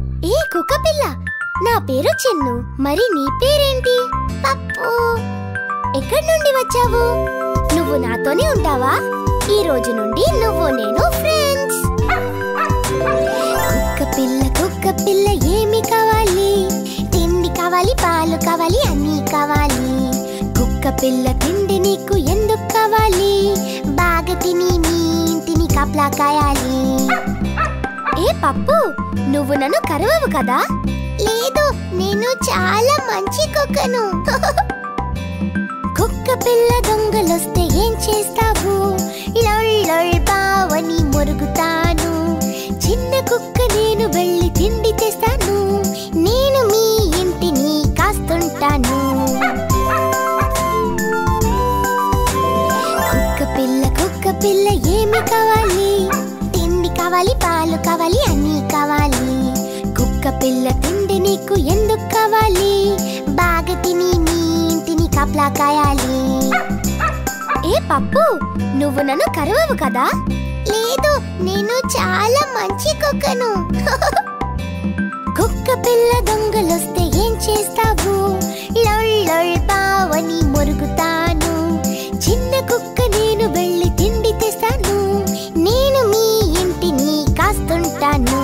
ఏ కుక్క పిల్ల నా పేరు చిన్ను మరి నీ పేరేంటి పప్పు ఎక్కడి నుండి వచ్చావు నువ్వు నాతోనే ఉంటావా ఈ రోజు నుండి నువ్వు నేను ఫ్రెండ్స్ కుక్క పిల్ల కుక్క పిల్ల ఏమి కావాలి తిండి కావాలి పాలు కావాలి అన్నీ కావాలి కుక్క పిల్ల తిండి నీకు ఎందుకు కావాలి బాగా తిని నీ ఇంటిని కాపలా కాయాలి ఏ పప్పు నువ్వు నన్ను కరవవు కదా లేదు నేను చాలా మంచి కుక్కను కుక్క పిల్ల దొంగలొస్తే ఏం చేస్తావు లొల్ లొల్ బావని మురుగుతాను చిన్న కుక్క నేను వెళ్ళి తిండి తెస్తాను నేను మీ ఇంటిని కాస్తుంటాను కుక్క పిల్ల కుక్క పిల్ల ఏమి కావాలి తిండి కావాలి పాలు కావాలి అన్నీ కావాలి కుక్క పిల్ల తిండి నీకు ఎందుకు కావాలి బాగా తిని నీ ఇంటిని కాపలా కాయాలి ఏ పప్పు నువ్వు నన్ను కరవవు కదా లేదు నేను చాలా మంచి కుక్కను కుక్క పిల్ల దొంగలొస్తే ఏం చేస్తావు లొల్ లొల్ బావని మురుగుతాను చిన్న కుక్క నేను వెళ్ళి తిండి తెస్తాను నేను మీ ఇంటిని కాస్తుంటాను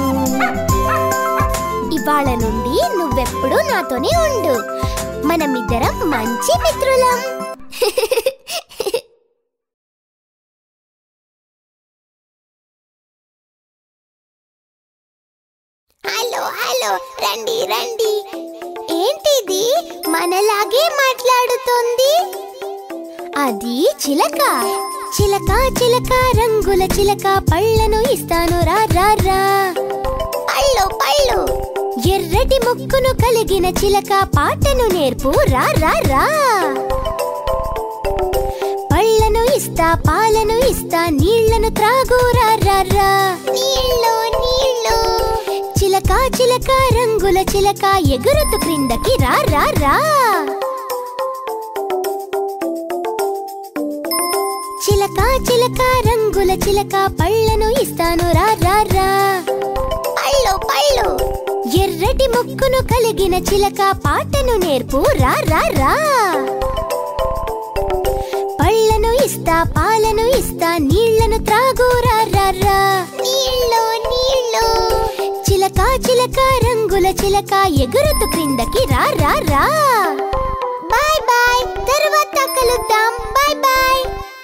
ఇవాళ నుండి నువ్వెప్పుడు నాతోనే ఉండు మనమిద్దరం మంచి మిత్రులం హలో హలో రండి రండి ఏంటిది మనలాగే మాట్లాడుతోంది అది చిలక చిలక చిలక రంగుల చిలక పళ్ళను ఇస్తాను రా రా రా పళ్ళు పళ్ళు ఎర్రటి ముక్కును కలిగిన చిలక పాటను నేర్పు రా రా రా పళ్ళను ఇస్తా పాలను ఇస్తా నీళ్లను త్రాగు రా రా రా నీళ్ళు నీళ్ళు చిలక చిలక రంగుల చిలక ఎగురుతు క్రిందకి రా రా రా చిలక చిలక రంగుల చిలక పళ్ళను ఇస్తాను రా రా రా పళ్ళు పళ్ళు ఎర్రటి ముక్కును కలిగిన చిలక పాటను నేర్పు రా రా రా పళ్ళను ఇస్తా పాలను ఇస్తా నీళ్లను త్రాగు రా రా రా నీళ్ళు నీళ్ళు చిలక చిలక రంగుల చిలక ఎగురుతు క్రిందకి రా రా రా బాయ్ బాయ్ తర్వాత కలుద్దాం బాయ్ బాయ్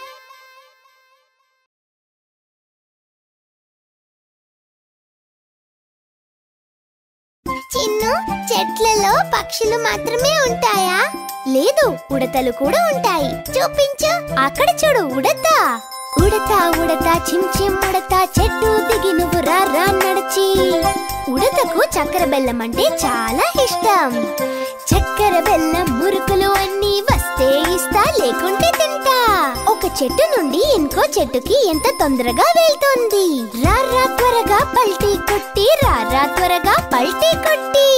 చిన్ను చెట్లలో పక్షులు మాత్రమే ఉంటాయా లేదు ఉడతలు కూడా ఉంటాయి చూపించు అక్కడ చూడు ఉడత ఉడత ఉడత చిమ్ చిమ్ ఉడత చెట్టు దిగి నువ్వు రా రా నడిచి ఉడతకు చక్కెర బెల్లం అంటే చాలా ఇష్టం చక్కెర బెల్లం మురుకులు అన్నీ వస్తే ఇస్తా లేకుంటే తింటా ఒక చెట్టు నుండి ఇంకో చెట్టుకి ఎంత తొందరగా వెళ్తుంది రా రా త్వరగా పల్టీ కొట్టి రా రా త్వరగా పల్టీ కొట్టి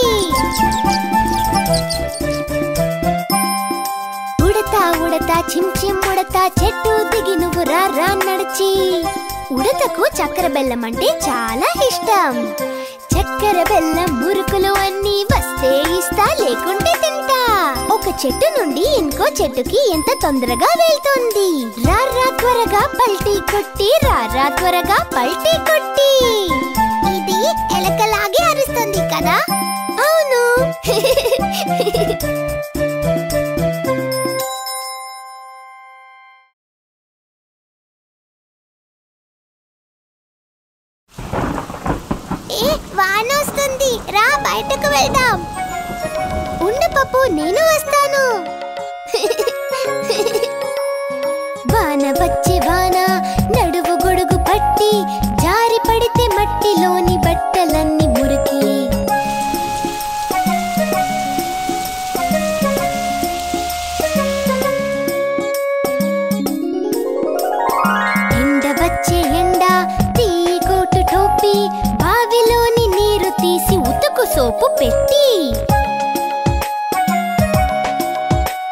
ఉడతా ఉడతా చిమ్ చిమ్ ఉడతా చెట్టు దిగి నువ్వు రా రా నడిచి ఉడతకు చక్కెర బెల్లం అంటే చాలా ఇష్టం చక్కెర బెల్లం మురుకులు అన్నీ వస్తే ఇస్తా లేకుంటే తింటా ఒక చెట్టు నుండి ఇంకో చెట్టుకి ఎంత తొందరగా వెళ్తుంది రా రా త్వరగా పల్టీ కొట్టి రా రా త్వరగా పల్టీ కొట్టి ఇది ఎలకలాగే అరుస్తుంది కదా అవును ఏ వాన వస్తుంది రా బయటకు వెళ్దాం ఉండు పప్పు నేను వస్తాను వాన వచ్చే వాన నడువు గొడుగు పట్టి జారి పడితే మట్టిలోని బట్టలన్నీ మురికి ఎండ వచ్చే ఎండ తీ కోటు టోపీ బావిలోని నీరు తీసి ఉతుకు సోపు పెట్టి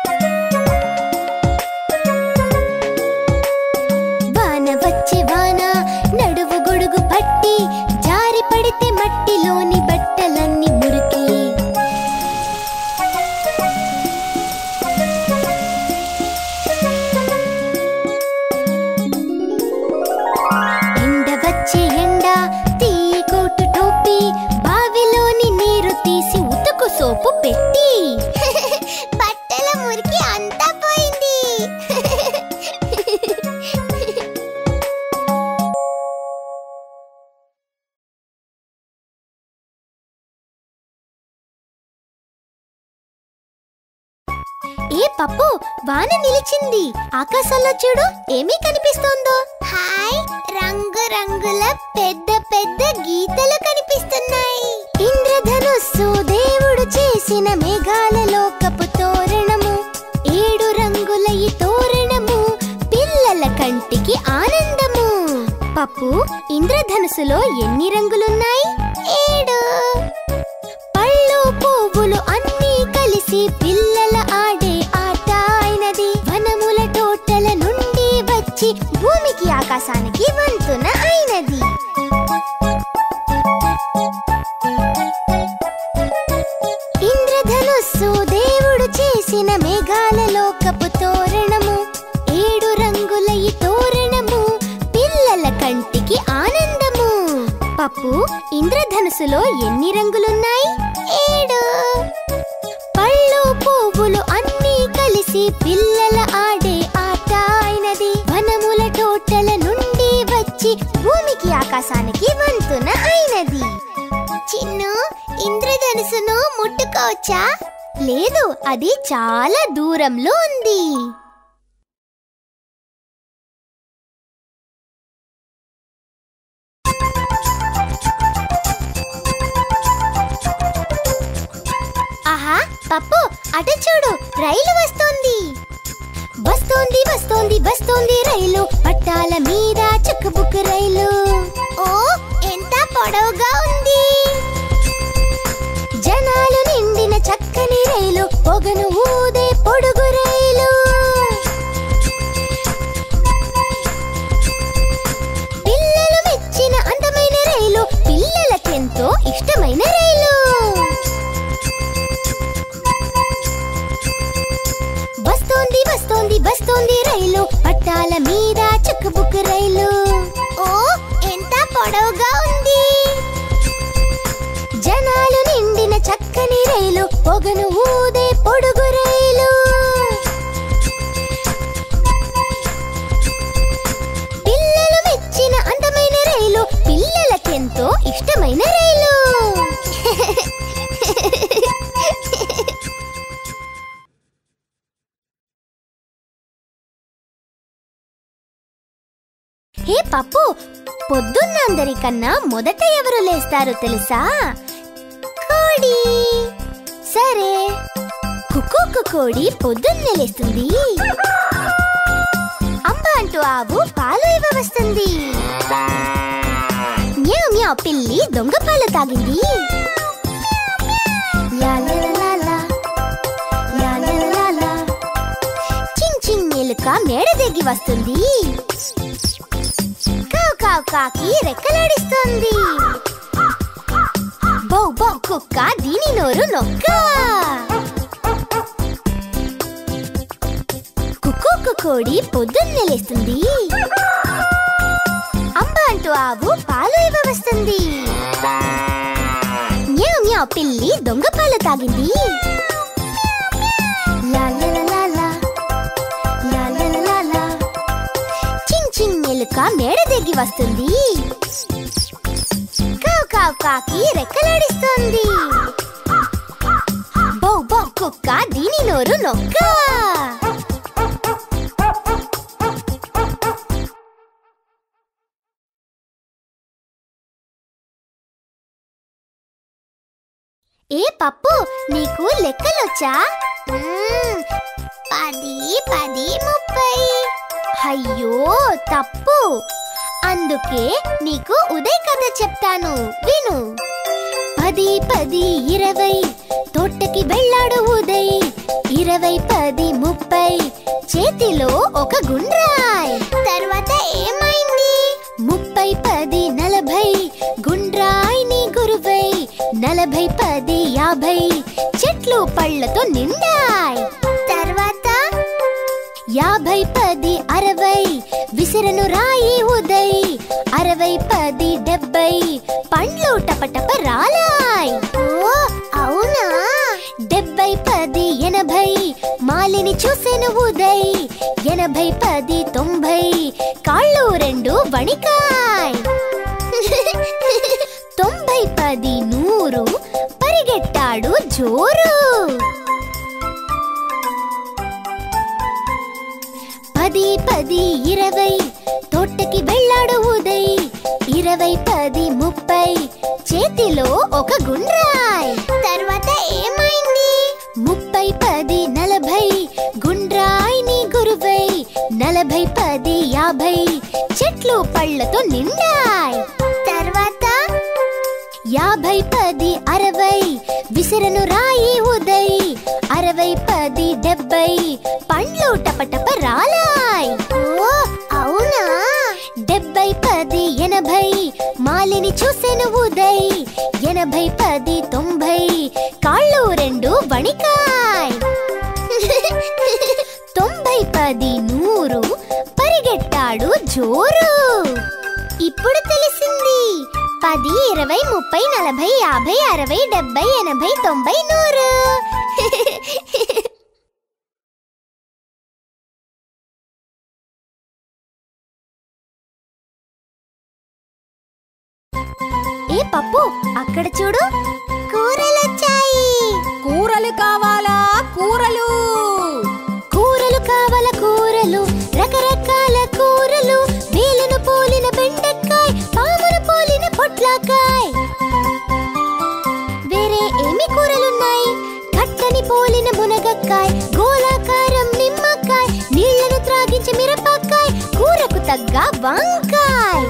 పప్పు వాన నిలిచింది ఆకాశంలో చూడు ఏమీ కనిపిస్తోందో హాయ్ రంగు రంగుల పెద్ద పెద్ద గీతలు కనిపిస్తున్నాయి ఇంద్రధనుస్సు దేవుడు చేసిన మేఘాల లోకపు తోరణము ఏడు రంగుల ఈ తోరణము పిల్లల కంటికి ఆనందము పప్పు ఇంద్రధనుసులో ఎన్ని రంగులున్నాయి ఏడు పళ్ళు పువ్వులు అన్నీ కలిసి పిల్లల ఆడే ఆట అయినది వనముల తోటల నుండి వచ్చి భూమికి ఆకాశానికి వంతున అయినది ఇంద్రధనుస్సు దేవుడు చేసిన మేఘాల లోకపు తోరణము ఏడు రంగుల ఈ తోరణము పిల్లల కంటికి ఆనందము పప్పు ఇంద్రధనుసులో ఎన్ని రంగులున్నాయి ఏడు పళ్ళు పువ్వులు అన్నీ కలిసి పిల్లల ఆడే ఆట అయినది వనముల తోటల నుండి వచ్చి భూమికి ఆకాశానికి వంతున అయినది చిన్ను ఇంద్రధనుసును ముట్టుకోవచ్చా లేదు అది చాలా దూరంలో ఉంది ఆహా పప్పు అటు చూడు రైలు వస్తోంది వస్తోంది వస్తోంది వస్తోంది రైలు పట్టాల మీద చుక్కబుక్ రైలు ఓ ఎంత పొడవుగా ఉంది జనాలు నిండిన చక్కని రైలు పొగను ఊదే పొడుగు రైలు పిల్లలు మెచ్చిన అందమైన రైలు పిల్లలకెంతో ఇష్టమైన రైలు వస్తోంది వస్తోంది వస్తోంది రైలు పట్టాల మీద చుక్కబుక్ రైలు ఓ ఎంత పొడవుగా ఉంది జనాలు నిండిన చక్కని రైలు పొగను ఊదే పొడుగు రైలు పిల్లలు మెచ్చిన అందమైన రైలు పిల్లలకెంతో ఇష్టమైన రైలు హే పప్పు పొద్దున్న అందరికన్నా మొదట ఎవరు లేస్తారు తెలుసా కోడి సరే కుక్కు కోడి పొద్దున్నే లేస్తుంది అంబ అంటూ ఆవు పాలు ఇవ్వ వస్తుంది మ్యావ్ మ్యావ్ పిల్లి దొంగ పాలు తాగింది లా లా లా లా. లా లా లా లా. చింగ్ చింగ్ ఎలుక మేడ దిగి వస్తుంది కావు కావు కాకి రెక్కలాడిస్తుంది బౌ బౌ కుక్క దీని నోరు నొక్క కుక్కు కోడి పొద్దున్నే లేస్తుంది అంబ అంటూ ఆవు పాలు ఇవ్వ వస్తుంది మ్యావ్ మ్యావ్ పిల్లి దొంగ పాలు తాగింది లా లా లా లా లా. లా లా లా లా లా. చింగ్ చింగ్ ఎలుక మేడ దిగి వస్తుంది కావు కావు కాకి రెక్కలాడిస్తుంది బౌ బౌ కుక్క దీని నోరు నొక్క ఏ పప్పు నీకు లెక్కలొచ్చా మ్మ్, పది పది ముప్పై అయ్యో తప్పు అందుకే నీకు ఉదయ్ కథ చెప్తాను విను పది పది ఇరవై తోటకి వెళ్ళాడు ఉదయ్ ఇరవై పది ముప్పై చేతిలో ఒక గుండ్రాయ్ తర్వాత ఏమైంది ముప్పై పది నలభై గుండ్రాయిని గురువై నలభై పది యాభై చెట్లు పళ్ళతో నిండాయ్ తర్వాత యాభై పది అరవై విసిరను రాయి ఉదయ్ అరవై పది డెబ్బై పండ్లు టపటప రాలాయ్ ఓ అవునా డెబ్బై పది ఎనభై మాలిని చూసెను ఉదయ్ ఎనభై పది తొంభై కాళ్ళు రెండు వణికాయ్ తొంభై పది నూరు పరిగెట్టాడు జోరు పది పది ఇరవై తోటకి వెళ్ళాడు ఉదయ్ ఇరవై పది ముప్పై చేతిలో ఒక గుండ్రాయ్ తర్వాత ఏమైంది ముప్పై పది నలభై గుండ్రాయిని గురువై నలభై పది యాభై చెట్లు పళ్ళతో నిండాయ్ తర్వాత యాభై పది అరవై విసిరను రాయి ఉదయ్ అరవై పది డెబ్బై పండ్లు టపటప రాలాయ్ ఓ అవునా డెబ్బై పది ఎనభై మాలిని చూసెను ఉదయ్ ఎనభై పది తొంభై కాళ్ళు రెండు వణికాయ్ తొంభై పది నూరు పరిగెట్టాడు జోరు ఇప్పుడు తెలిసింది పది ఇరవై ముప్పై నలభై యాభై అరవై డెబ్బై ఎనభై తొంభై నూరు ఏ పప్పు అక్కడ చూడు కూరలు వచ్చాయి కూరలు కావాలా కూరలు కూరలు కావాల కూరలు రకరకాల కూరలు వేలును పోలిన బెండకాయ్ పామును పోలిన పొట్లకాయ్ వేరే ఏమి కూరలున్నాయి కట్టని పోలిన మునగక్కాయ్ గోళాకారం నిమ్మకాయ్ నీళ్లను త్రాగించే మిరపకాయ్ కూరకు తగ్గ వంకాయ్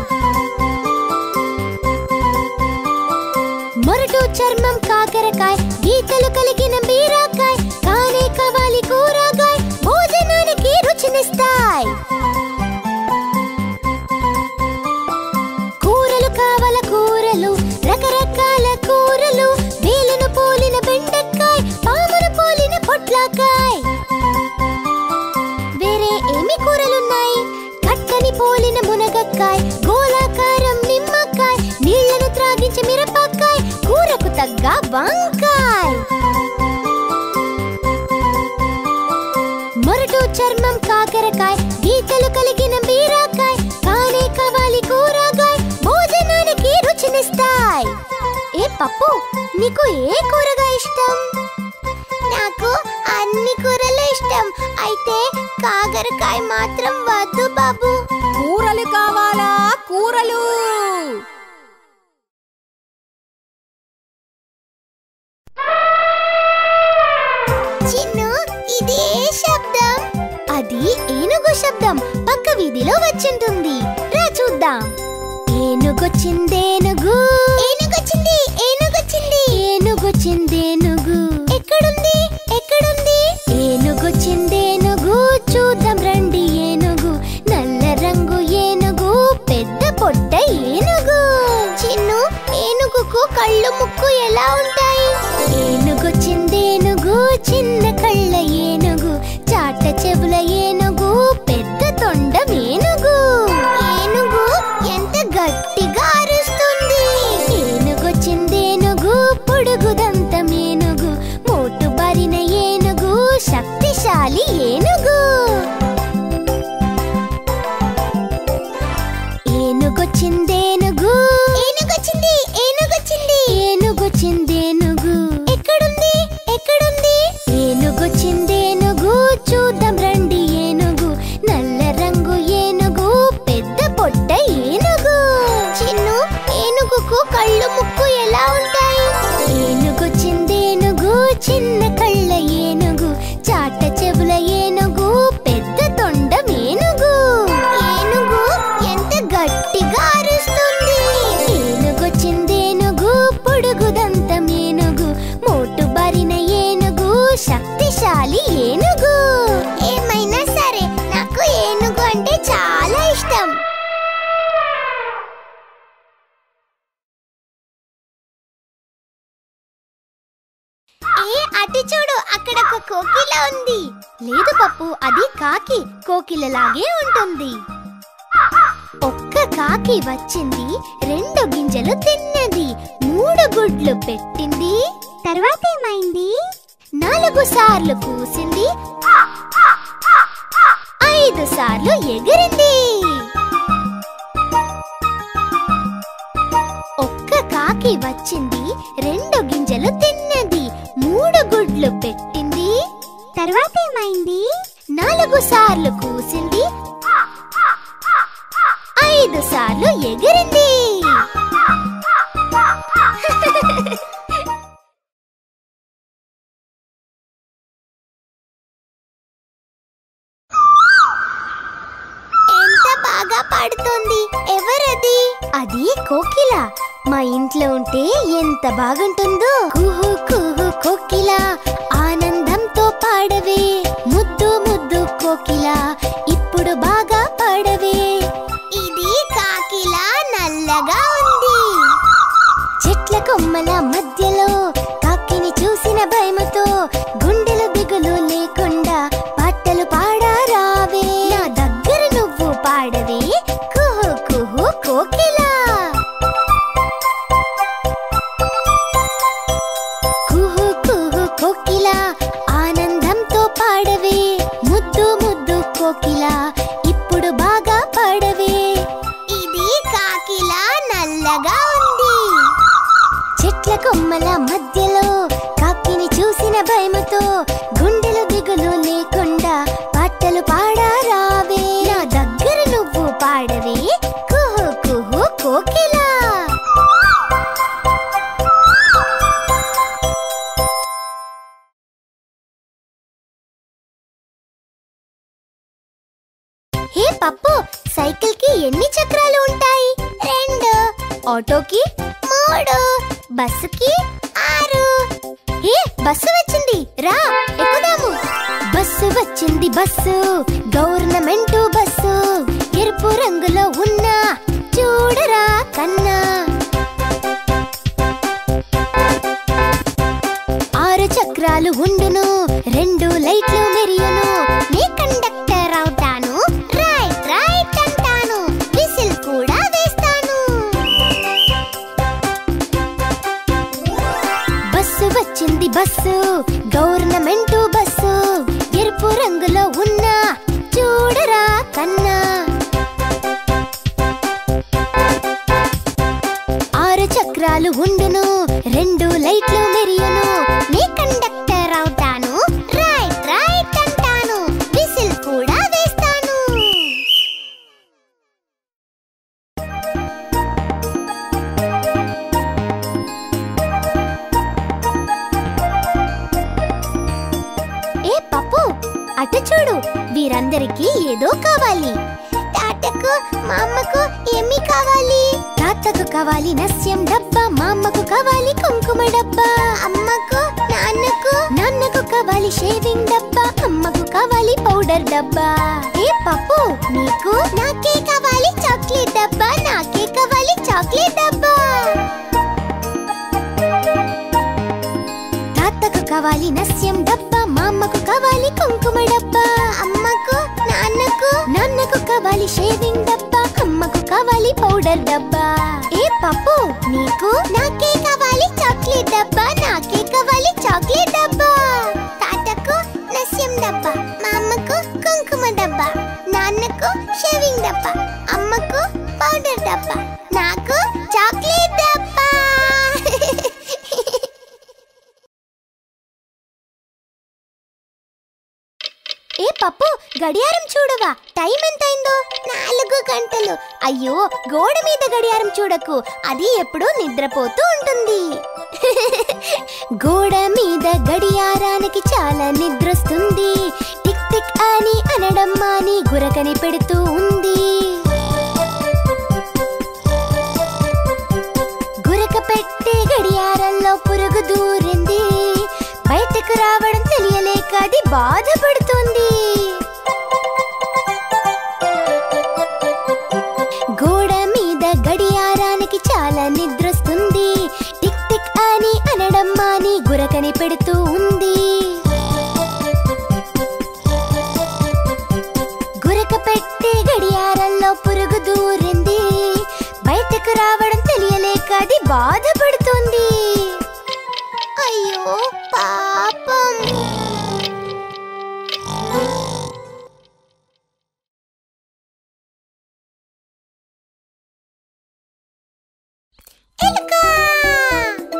మొరటు చర్మం కాకరకాయ్ గీతలు కలిగిన బీరకాయ్ కానే కవాలి కూరగాయ్ భోజనానికి రుచినిస్తాయి కూరలు కావాల కూరలు రకరకాల కూరలు వేలును పోలిన బెండకాయ్ పామును పోలిన పొట్లకాయ్ వేరే ఏమి కూరలున్నాయి కట్టని పోలిన మునగక్కాయ్ గోళాకారం నిమ్మకాయ్ నీళ్లను త్రాగించే మిరపకాయ్ కూరకు తగ్గ వంకాయ్ మొరటు చర్మం కాకరకాయ్ గీతలు కలిగిన బీరకాయ్ కానే కవాలి కూరగాయ్ భోజనానికి రుచినిస్తాయి ఏ పప్పు నీకు ఏ కూరగా ఇష్టం నాకు అన్ని కూరలు ఇష్టం అయితే కాకరకాయ మాత్రం వద్దు బాబు కూరలు కావాలా కూరలు చిన్ను ఇది ఏ శబ్దం అది ఏనుగు శబ్దం పక్క వీధిలో వచ్చింటుంది రా చూద్దాం ఏనుగొచ్చిందేనుగు ఏనుగొచ్చింది ఏనుగొచ్చింది ఏనుగొచ్చిందేనుగు ఎక్కడుంది ఎక్కడుంది ఏనుగొచ్చిందేనుగు చూద్దాం రండి ఏనుగు నల్ల రంగు ఏనుగు పెద్ద పొట్ట ఏనుగు చిన్ను ఏనుగుకు కళ్ళు ముక్కు ఎలా ఉంటాయి ఏనుగొచ్చిందేనుగు చిన్న కళ్ళ ఏనుగు చాట చెవుల ఏనుగు పెద్ద తొండం ఏనుగు ఏనుగు ఎంత గట్టిగా అరుస్తుంది ఏనుగొచ్చిందేనుగు పొడుగుదంతం ఏనుగు మోటు బారిన ఏనుగు శక్తిశాలి ఏనుగు ఏనుగొచ్చిందేనుగు ఏనుగొచ్చింది ఏనుగొచ్చింది ఏనుగొచ్చిందేనుగు ఎక్కడుంది ఎక్కడుంది ఏనుగొచ్చిందేనుగు చూద్దాం రండి ఏనుగు నల్ల రంగు ఏనుగు పెద్ద పొట్ట ఏనుగు చిన్ను ఏనుగుకు కళ్ళు ముక్కు ఎలా ఉంటాయి ఏనుగొచ్చిందేనుగు చిన్న కళ్ళ ఏనుగు చాట చెవుల ఏనుగు పెద్ద తొండం ఏనుగు ఏనుగు ఎంత గట్టిగా అరుస్తుంది ఏనుగొచ్చిందేనుగు పొడుగుదంతం ఏనుగు మోటు బారిన ఏనుగు శక్తిశాలి ఏనుగు ఏమైనా సరే నాకు ఏనుగు అంటే చాలా ఇష్టం ఏ అటు చూడు అక్కడ ఒక కోకిల ఉంది లేదు పప్పు అది కాకి కోకిలలాగే ఉంటుంది ఒక్క కాకి వచ్చింది రెండు గింజలు తిన్నది మూడు గుడ్లు పెట్టింది తర్వాత ఏమైంది నాలుగు సార్లు కూసింది ఐదు సార్లు ఎగిరింది ఒక్క కాకి వచ్చింది రెండు గింజలు తిన్నది మూడు గుడ్లు పెట్టింది తర్వాత ఏమైంది నాలుగు నాలుగు సార్లు కూసింది ఐదు సార్లు ఎగిరింది ఎంత బాగా పాడుతోంది ఎవరది అది కోకిల మా ఇంట్లో ఉంటే ఎంత బాగుంటుందో కుహు కుహు కోకిల ఆనందంతో పాడవే ముద్దు ముద్దు కోకిల ఇప్పుడు బాగా పాడవే ఇది కాకిల నల్లగా ఉంది చెట్ల కొమ్మల మధ్యలో కాకిని చూసిన భయముతో గుండెలు దిగులు లేకుండా పాటలు పాడారావే నా దగ్గర నువ్వు పాడవే కుహు కుహు కోకిలా కుహు కుహు కోకిల ఆనందంతో పాడవే ముద్దు ముద్దు కోకిల ఇప్పుడు బాగా పాడవే ఇది కాకిల నల్లగా ఉంది చెట్ల కొమ్మల మధ్యలో కాకిని చూసిన భయముతో గుండెలు దిగులు లేకుండా పాటలు పాడారావే నా దగ్గర నువ్వు పాడవే కుహు కుహు కోకిలా హే పప్పు సైకిల్ కి ఎన్ని చక్రాలు ఉంటాయి రెండు ఆటోకి మూడు బస్సుకి ఆరు హే బస్సు వచ్చింది రా ఎక్కుదాము బస్సు వచ్చింది బస్సు గవర్నమెంట్ బస్సు ఎరుపు రంగులో ఉన్న చూడరా కన్నా ఆరు చక్రాలు ఉండును రెండు లైట్లు మెరియును నీ కండక్టర్ అవుతాను రైట్ రైట్ అంటాను విసిల్ కూడా వేస్తాను బస్సు వచ్చింది బస్సు గవర్నమెంట్ బస్సు ఎరుపు రంగులో ఉన్న చూడరా కన్నా ఆరు చక్రాలు ఉండును రెండు లైట్లు మెరియును నీ కండక్టర్ అవుతాను రైట్ రైట్ అంటాను విసిల్ కూడా వేస్తాను ఏ పప్పు అటు చూడు వీరందరికీ ఏదో కావాలి తాతకు మా అమ్మకు ఏమి కావాలి తాతకు కావాలి నస్యం డబ్బా మా అమ్మకు కావాలి కుంకుమ డబ్బా అమ్మకు నాన్నకు నాన్నకు కావాలి షేవింగ్ డబ్బా అమ్మకు కావాలి పౌడర్ డబ్బా ఏ పప్పు నీకు నాకే కావాలి చాక్లెట్ డబ్బా నాకే కావాలి చాక్లెట్ డబ్బా తాతకు కావాలి నస్యం డబ్బా మా అమ్మకు కావాలి కుంకుమ డబ్బా అమ్మకు నాన్నకు నాన్నకు కావాలి షేవింగ్ డబ్బా అమ్మకు కావాలి పౌడర్ డబ్బా ఏ పప్పు నీకు నాకే కావాలి చాక్లెట్ డబ్బా నాకే కావాలి చాక్లెట్ డబ్బా తాతకు నస్యం డబ్బా మా అమ్మకు కుంకుమ డబ్బా నాన్నకు షేవింగ్ డబ్బా అమ్మకు పౌడర్ డబ్బా నాకు చాక్లెట్ డబ్బా ఏ పప్పు గడియారం చూడవా టైం ఎంతైందో నాలుగు గంటలు అయ్యో గోడ మీద గడియారం చూడకు అది ఎప్పుడూ నిద్రపోతూ ఉంటుంది గోడ మీద గడియారానికి చాలా నిద్రొస్తుంది టిక్ టిక్ అని అనడం మాని గురకని పెడుతూ ఉంది గురక పెట్టే గడియారంలో పురుగు దూరింది బయటకు రావడం తెలియలేక అది బాధపడుతుంది గోడ మీద గడియారానికి చాలా నిద్రొస్తుంది టిక్ టిక్ అని అనడం మాని గురకని పెడుతూ ఉంది గురక పెట్టే గడియారంలో పురుగు దూరింది బయటకు రావడం తెలియలేక అది బాధపడుతుంది అయ్యో పాపం ఎలుక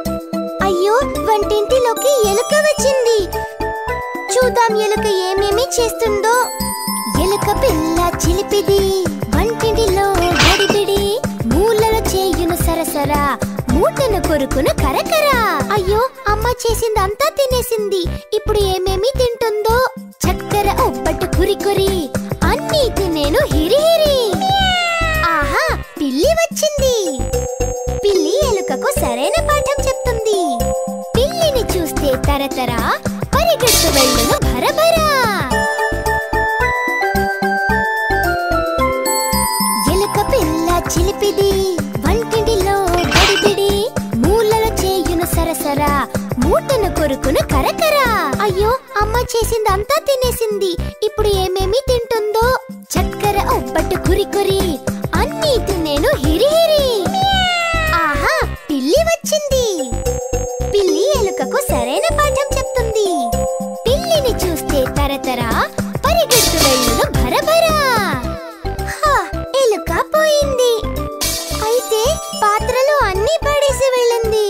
అయ్యో వంటింటిలోకి ఎలుక వచ్చింది చూద్దాం ఎలుక ఏమేమి చేస్తుందో ఎలుక పిల్ల చిలిపిది వంటింటిలో గడిబిడి మూలలో చేయును సరసరా మూటను కొరుకును కరకరా అయ్యో అమ్మ చేసిందంతా తినేసింది ఇప్పుడు ఏమేమి తింటుందో చక్కెర ఒబ్బట్టు కురి కురి అన్నీ తినేను హిరి హిరి ఆహా పిల్లి వచ్చింది పిల్లి ఎలుకకు సరైన పాఠం చెప్తుంది పిల్లిని చూస్తే తరతరా పరిగెడుతూ వెళ్ళును భరభరా ఎలుక పిల్ల చిలిపిది వంటింటిలో గడిబిడి మూలలో చేయును సరసరా మూటను కొరుకును కరకరా అయ్యో అమ్మ చేసిందంతా తినేసింది ఇప్పుడు ఏమేమి తింటుందో చక్కెర ఒబ్బట్టు కురి కురి అన్నీ తినేను హిరి హిరి ఆహా పిల్లి వచ్చింది పిల్లి ఎలుకకు సరైన పాఠం చెప్తుంది పిల్లిని చూస్తే తరతరా పరిగెడుతూ వెళ్ళును భరభరా హా, ఎలుక పోయింది అయితే పాత్రలు అన్నీ పడేసి వెళ్ళింది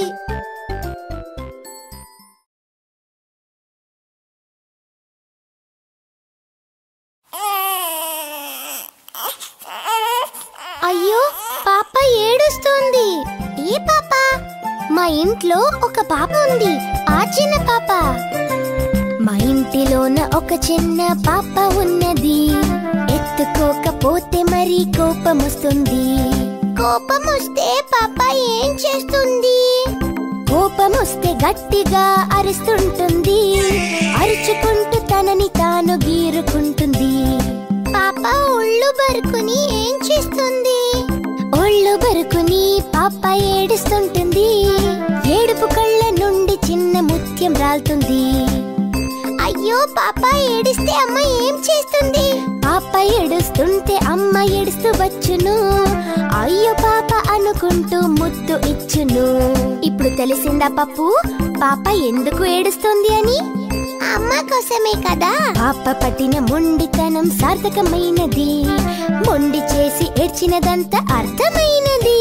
అయ్యో పాప ఏడుస్తోంది ఏ పాప మా ఇంట్లో ఒక పాప ఉంది ఆ చిన్న పాప మా ఇంటిలోన ఒక చిన్న పాప ఉన్నది ఎత్తుకోకపోతే మరి కోపం వస్తుంది కోపం వస్తే పాప ఏం చేస్తుంది కోపం వస్తే గట్టిగా అరుస్తుంటుంది అరుచుకుంటూ తనని తాను గీరుకుంటుంది పాప ఒళ్ళు బరుకుని ఏం చేస్తుంది ఒళ్ళు బరుకుని పాప ఏడుస్తుంటుంది ఏడుపు కళ్ళ నుండి చిన్న ముత్యం రాలుతుంది అయ్యో పాప ఏడిస్తే అమ్మ ఏం చేస్తుంది పాప ఏడుస్తుంటే అమ్మ ఏడుస్తూ వచ్చును అయ్యో పాప అనుకుంటూ ముద్దు ఇచ్చును ఇప్పుడు తెలిసిందా పప్పు పాప ఎందుకు ఏడుస్తుంది అని అమ్మ కోసమే కదా పాప పట్టిన మొండితనం సార్థకమైనది మొండి చేసి ఏడ్చినదంతా అర్థమైనది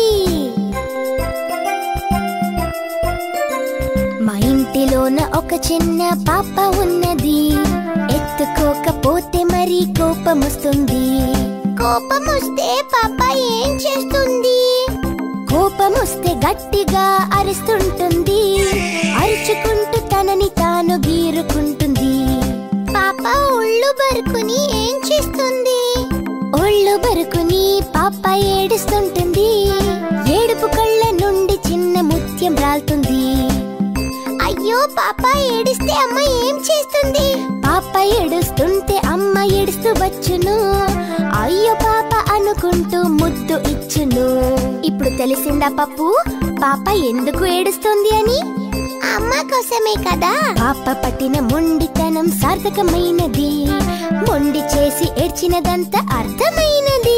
మా ఇంటిలోన ఒక చిన్న పాప ఉన్నది ఎత్తుకోకపోతే మరి కోపం వస్తుంది కోపం వస్తే పాప ఏం చేస్తుంది కోపం వస్తే గట్టిగా అరుస్తుంటుంది అరుచుకుంటూ తనని తాను గీరుకుంటుంది పాప ఒళ్ళు బరుకుని ఏం చేస్తుంది ఒళ్ళు బరుకుని పాప ఏడుస్తుంటుంది ఏడుపు కళ్ళ నుండి చిన్న ముత్యం రాలుతుంది అయ్యో పాప ఏడిస్తే అమ్మ ఏం చేస్తుంది పాప ఏడుస్తుంటే అమ్మ ఏడుస్తూ వచ్చును అయ్యో పాప అనుకుంటూ ముద్దు ఇచ్చును ఇప్పుడు తెలిసిందా పప్పు పాప ఎందుకు ఏడుస్తుంది అని అమ్మ కోసమే కదా పాప పట్టిన మొండితనం సార్థకమైనది మొండి చేసి ఏడ్చినదంతా అర్థమైనది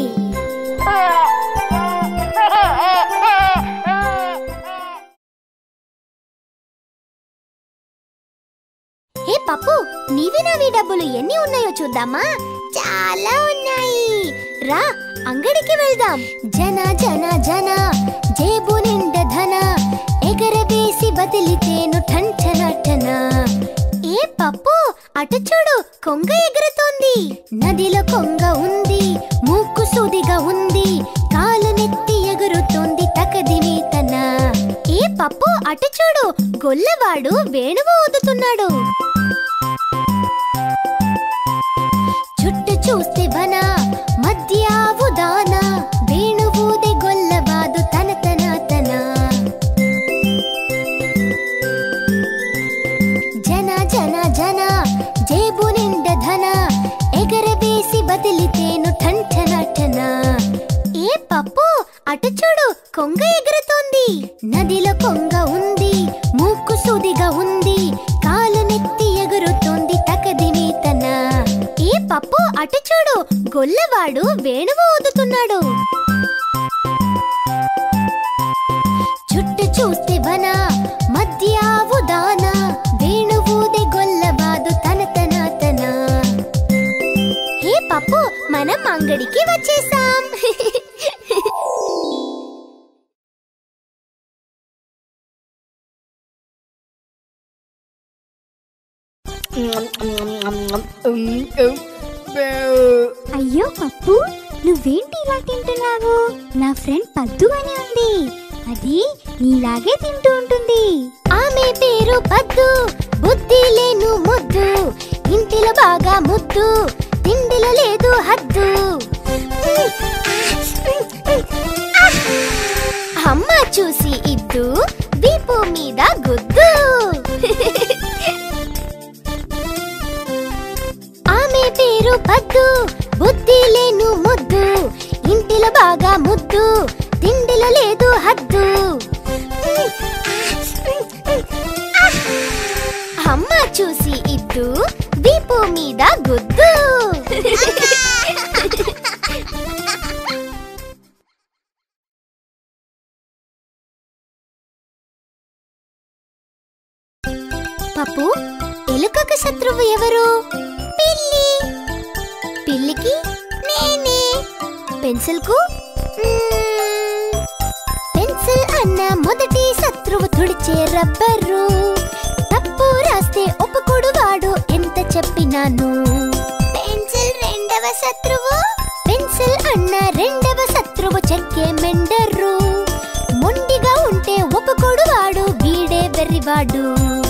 హే పప్పు నీవి నావి డబ్బులు ఎన్ని ఉన్నాయో చూద్దామా చాలా ఉన్నాయి రా అంగడికి వెళ్దాం జన జన జన జేబు నిండా ధన ఎగరవేసి బదిలితేను ఠంఠనఠన ఏ పప్పు అటు చూడు కొంగ ఎగురుతోంది నదిలో కొంగ ఉంది మూకు సూదిగా ఉంది కాలు నెత్తి ఎగురుతోంది తకదిమి తన ఏ పప్పు అటు చూడు గొల్లవాడు వేణువు ఊదుతున్నాడు చుట్టూ చూస్తే వన మధ్య ఉదాన వేణువూదే గొల్లబాదు తన తన తన జన జన జన జేబు నిండ ధన ఎగరవేసి బదిలితేను ఠంఠనఠన ఏ పప్పు అటు చూడు కొంగ ఎగురుతోంది నదిలో కొంగ ఉంది మూకు సూదిగా ఉంది కాలు నెత్తి ఎగురుతోంది తకదిమి తన ఏ పప్పు అటు చూడు గొల్లవాడు వేణువు ఊదుతున్నాడు చుట్టూ చూస్తే వన మధ్య ఉదాన వేణువూదే గొల్లబాదు తన తన తన హే పప్పు మనం అంగడికి వచ్చేసాం అయ్యో పప్పు నువ్వేంటి ఇలా తింటున్నావు నా ఫ్రెండ్ పద్దు అని ఉంది అది నీలాగే తింటూ ఉంటుంది ఆమె పేరు పద్దు బుద్ధి లేను ముద్దు ఇంటిలో బాగా ముద్దు తిండిలో లేదు హద్దు అమ్మ చూసి ఇద్దు వీపు మీద గుద్దు ఆమె పేరు పద్దు బుద్ధి లేను ముద్దు ఇంటిలో బాగా ముద్దు తిండిలో లేదు హద్దు అమ్మ చూసి ఇద్దు వీపు మీద గుద్దు పప్పు ఎలుకకు శత్రువు ఎవరు పిల్లి పిల్లికి నేనే పెన్సిల్ కు పెన్సిల్ అన్న మొదటి శత్రువు తుడిచే రబ్బరు తప్పు రాస్తే ఒప్పుకోడు వాడు ఎంత చెప్పినాను పెన్సిల్ రెండవ శత్రువు పెన్సిల్ అన్న రెండవ శత్రువు చెక్కే మెండరు మొండిగా ఉంటే ఒప్పుకోడు వాడు వీడే వెర్రివాడు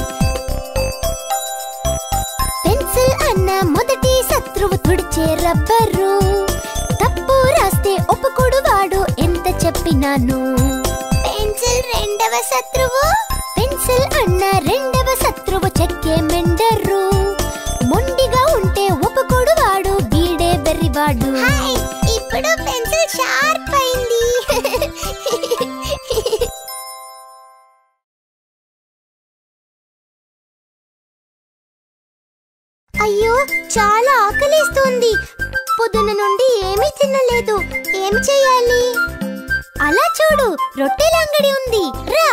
పెన్సిల్ అన్న మొదటి శత్రువు తుడిచే రబ్బరు తప్పు రాస్తే ఒప్పుకోడు వాడు ఎంత చెప్పినాను పెన్సిల్ రెండవ శత్రువు పెన్సిల్ అన్న రెండవ శత్రువు చెక్కే మెండరు మొండిగా ఉంటే ఒప్పుకోడు వాడు వీడే వెర్రివాడు ఇప్పుడు పెన్సిల్ షార్ప్ అయింది అయ్యో చాలా ఆకలిస్తోంది పొద్దున నుండి ఏమీ తినలేదు ఏం చేయాలి అలా చూడు రొట్టెల అంగడి ఉంది రా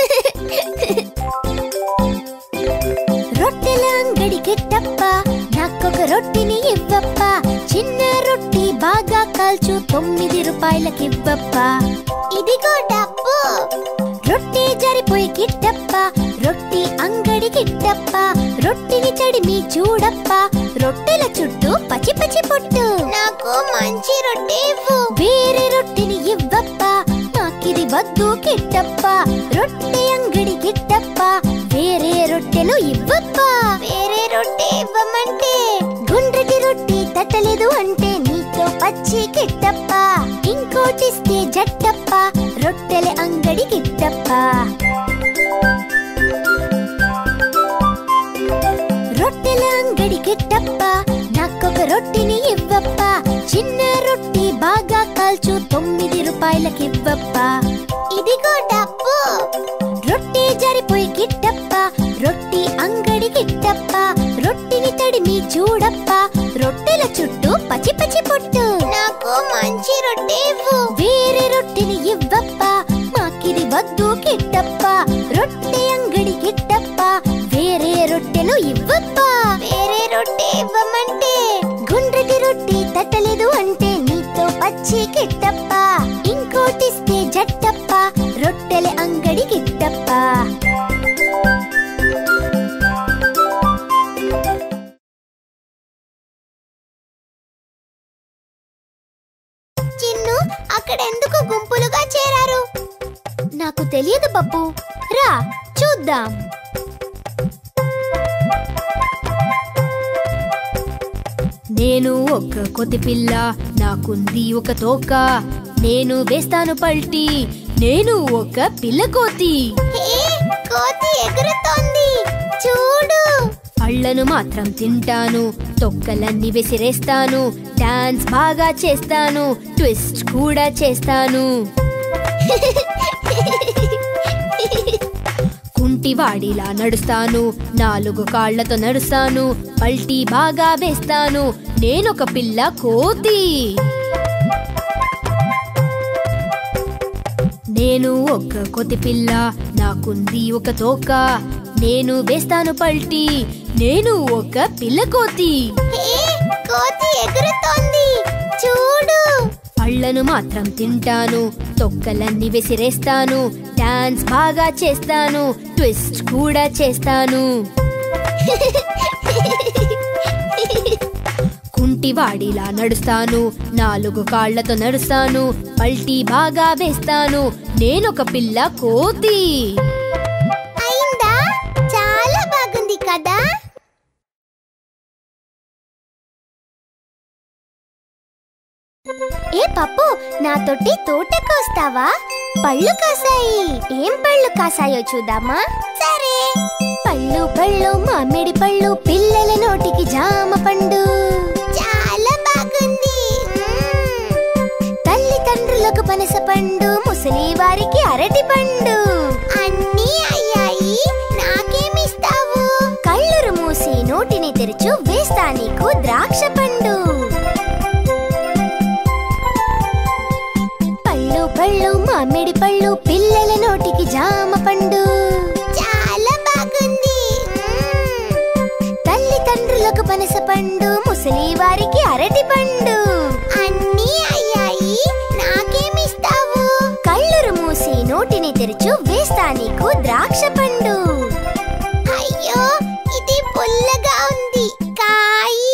రొట్టెల అంగడి గిట్టప్ప నాకొక రొట్టెని ఇవ్వప్ప చిన్న రొట్టి బాగా కాల్చు తొమ్మిది రూపాయలకివ్వప్ప ఇదిగో డబ్బు రొట్టె జరిపోయి గిట్టప్ప రొట్టి అంగడి గిట్టప్ప రొట్టిని తడిమి చూడప్ప రొట్టెల చుట్టూ పచ్చి పచ్చి పొట్టు నాకు మంచి రొట్టె ఇవ్వు వేరే రొట్టెని ఇవ్వప్ప నాకిది వద్దు కిట్టప్ప రొట్టె అంగడి గిట్టప్ప వేరే రొట్టెలు ఇవ్వప్ప వేరే రొట్టె ఇవ్వమంటే గుండ్రటి రొట్టి తట్టలేదు అంటే నీతో పచ్చి కిట్టప్ప ఇంకోటిస్తే జట్టప్ప రొట్టెల అంగడి గిట్టప్ప రొట్టెల అంగడి గిట్టప్ప నాకొక రొట్టెని ఇవ్వప్ప చిన్న రొట్టి బాగా కాల్చు తొమ్మిది రూపాయలకివ్వప్ప ఇదిగో డబ్బు రొట్టె జరిపోయి గిట్టప్ప రొట్టి అంగడి గిట్టప్ప రొట్టిని తడిమి చూడప్ప రొట్టెల చుట్టూ పచ్చి పచ్చి పొట్టు నాకు మంచి రొట్టె ఇవ్వు వేరే రొట్టెని ఇవ్వప్ప మాకిది వద్దు కిట్టప్ప రొట్టె అంగడి గిట్టప్ప వేరే రొట్టెలు ఇవ్వప్ప వేరే రొట్టె ఇవ్వమంటే గుండ్రటి రొట్టి తట్టలేదు అంటే నీతో పచ్చి కిట్టప్ప ఇంకోటిస్తే జట్టప్ప రొట్టెల అంగడి గిట్టప్ప చిన్ను అక్కడ ఎందుకు గుంపులుగా చేరారు నాకు తెలియదు పప్పు రా చూద్దాం నేను ఒక కొద్ది పిల్ల నాకుంది ఒక తోక నేను వేస్తాను పల్టీ నేను ఒక పిల్ల కోతి ఏ, కోతి ఎగురుతోంది చూడు పళ్ళను మాత్రం తింటాను తొక్కలన్నీ విసిరేస్తాను డాన్స్ బాగా చేస్తాను ట్విస్ట్ కూడా చేస్తాను కుంటివాడిలా నడుస్తాను నాలుగు కాళ్లతో నడుస్తాను పల్టీ బాగా వేస్తాను నేనొక పిల్ల కోతి నేను ఒక కొద్ది పిల్ల నాకుంది ఒక తోక నేను వేస్తాను పల్టీ నేను ఒక పిల్ల కోతి ఏ, కోతి ఎగురుతోంది చూడు పళ్ళను మాత్రం తింటాను తొక్కలన్నీ విసిరేస్తాను డాన్స్ బాగా చేస్తాను ట్విస్ట్ కూడా చేస్తాను కుంటివాడిలా నడుస్తాను నాలుగు కాళ్లతో నడుస్తాను పల్టీ బాగా వేస్తాను నేనొక పిల్ల కోతి అయిందా చాలా బాగుంది కదా ఏ పప్పు నాతోటి తోటకు వస్తావా పళ్ళు కాసాయి ఏం పళ్ళు కాసాయో చూద్దామా సరే పళ్ళు పళ్ళు మామిడి పళ్ళు పిల్లల నోటికి జామ పండు చాలా బాగుంది తల్లిదండ్రులకు పనస పండు ముసలి వారికి అరటి పండు అన్నీ అయ్యాయి నాకేమిస్తావు కళ్ళురు మూసి నోటిని తెరుచు వేస్తా నీకు ద్రాక్ష పండు పళ్ళు పళ్ళు మామిడి పళ్ళు పిల్లల నోటికి జామ పండు చాలా బాగుంది తల్లిదండ్రులకు పనస పండు ముసలి వారికి అరటి పండు అన్నీ అయ్యాయి నాకేమిస్తావు కళ్ళురు మూసి నోటిని తెరుచు వేస్తా నీకు ద్రాక్ష పండు అయ్యో ఇది పుల్లగా ఉంది కాయి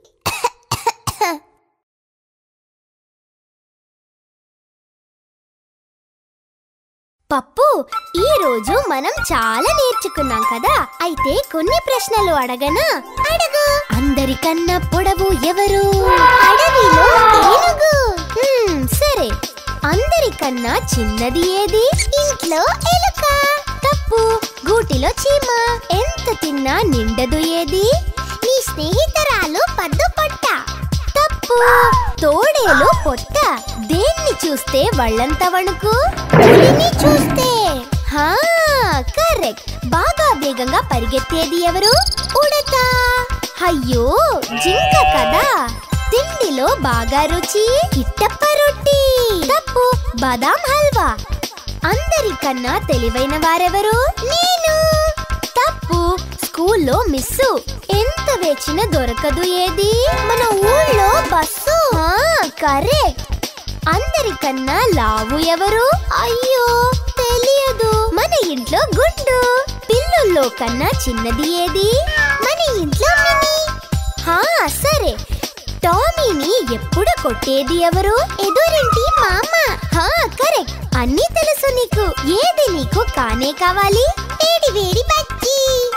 పప్పు ఈ రోజు మనం చాలా నేర్చుకున్నాం కదా అయితే కొన్ని ప్రశ్నలు అడగనా అడుగు అందరికన్నా పొడవు ఎవరు అడవిలో ఏనుగు హ్మ్, సరే అందరికన్నా చిన్నది ఏది ఇంట్లో ఎలుక తప్పు గూటిలో చీమ ఎంత తిన్నా నిండదు ఏది నీ స్నేహితురాలు పద్దు పొట్ట తప్పు తోడేలు పొట్ట దేన్ని చూస్తే వాళ్ళంత వణుకు పులిని చూస్తే హా కరెక్ట్ బాగా వేగంగా పరిగెత్తేది ఎవరు ఉడత అయ్యో జింక కదా తిండిలో బాగా రుచి కిట్టప్ప రొట్టి తప్పు బాదాం హల్వా అందరికన్నా తెలివైన వారెవరు నేను తప్పు స్కూల్లో మిస్సు ఎంత వేచిన దొరకదు ఏది మన ఊళ్ళో బస్సు కరెక్ట్ అందరికన్నా లావు ఎవరు అయ్యో తెలియదు మన ఇంట్లో గుండు పిల్లుల్లో కన్నా చిన్నది ఏది మన ఇంట్లో మినీ హా సరే టామీని ఎప్పుడు కొట్టేది ఎవరు ఎదురింటి మామ హా కరెక్ట్ అన్నీ తెలుసు నీకు ఏది నీకు కానే కావాలి వేడి వేడి బజ్జీ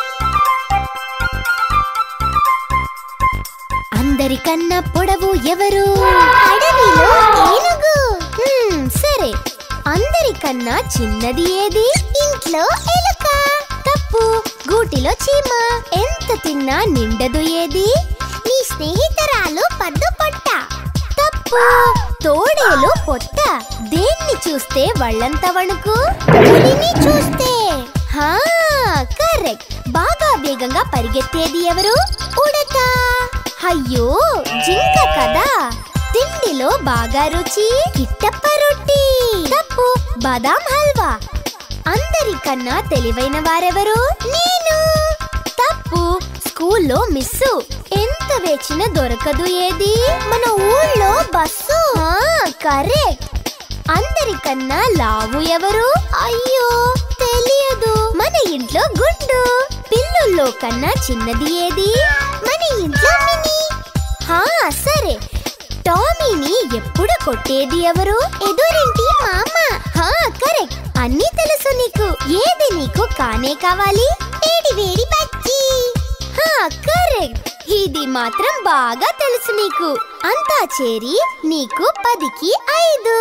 అందరికన్నా పొడవు ఎవరు అడవిలో ఏనుగు హ్మ్, సరే అందరికన్నా చిన్నది ఏది ఇంట్లో ఎలుక తప్పు గూటిలో చీమ ఎంత తిన్నా నిండదు ఏది నీ స్నేహితురాలు పద్దు పొట్ట తప్పు తోడేలు పొట్ట దేన్ని చూస్తే వాళ్ళంత వణుకు పులిని చూస్తే హా కరెక్ట్ బాగా వేగంగా పరిగెత్తేది ఎవరు ఉడత అయ్యో జింక కదా తిండిలో బాగా రుచి కిట్టప్ప రొట్టి తప్పు బాదాం హల్వా అందరికన్నా తెలివైన వారెవరు నేను తప్పు స్కూల్లో మిస్సు ఎంత వేచిన దొరకదు ఏది మన ఊళ్ళో బస్సు కరెక్ట్ అందరికన్నా లావు ఎవరు అయ్యో తెలియదు మన ఇంట్లో గుండు పిల్లుల్లో కన్నా చిన్నది ఏది మన ఇంట్లో మినీ హా సరే టామీని ఎప్పుడు కొట్టేది ఎవరు ఎదురింటి మామ హా కరెక్ట్ అన్నీ తెలుసు నీకు ఏది నీకు కానే కావాలి వేడి వేడి బజ్జీ హా కరెక్ట్ ఇది మాత్రం బాగా తెలుసు నీకు అంతా చేరి నీకు పదికి ఐదు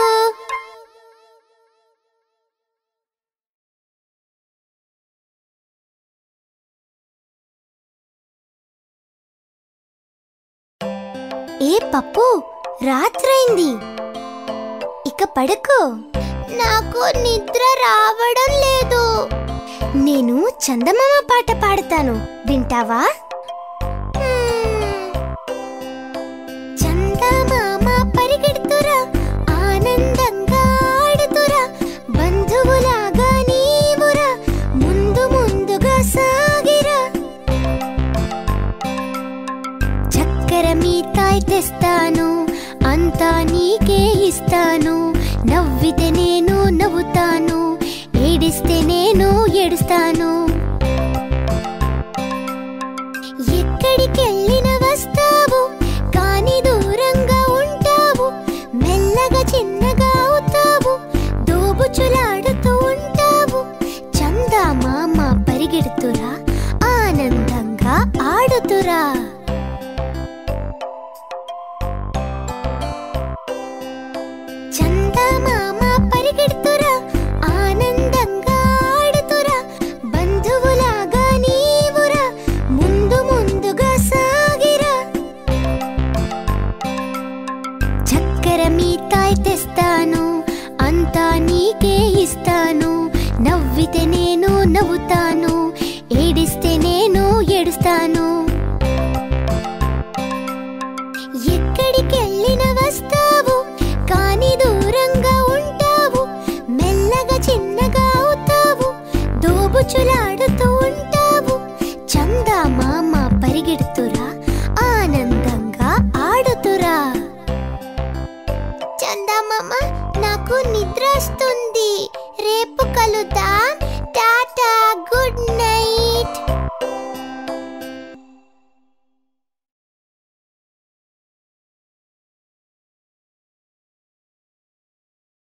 ఏ పప్పు రాత్రైంది ఇక పడుకో నాకు నిద్ర రావడం లేదు నేను చందమామ పాట పాడతాను వింటావా చందమామ పరిగెడుతురా ఆనందంగా ఆడుతురా బంధువులాగా నీవురా ముందు ముందుగా సాగిరా చక్కెర మీతాయి తెస్తాను అంతా నీకే ఇస్తాను నవ్వితే నేను నవ్వుతాను ఏడిస్తే నేను ఏడుస్తాను ఎక్కడికెళ్ళిన వస్తావు కానీ మిఠాయి తెస్తాను అంతా నీకే ఇస్తాను నవ్వితే నేను నవ్వుతాను ఏడిస్తే నేను ఏడుస్తాను ఎక్కడికెళ్ళిన వస్తావు కానీ దూరంగా ఉంటావు మెల్లగా చిన్నగా అవుతావు దోబుచులాడుతూ ఉంటావు చందా మామ పరిగెడుతురా ఆనందంగా ఆడుతురా చందా మామ నాకు నిద్ర వస్తుంది రేపు కలుద్దాం టాటా గుడ్ నైట్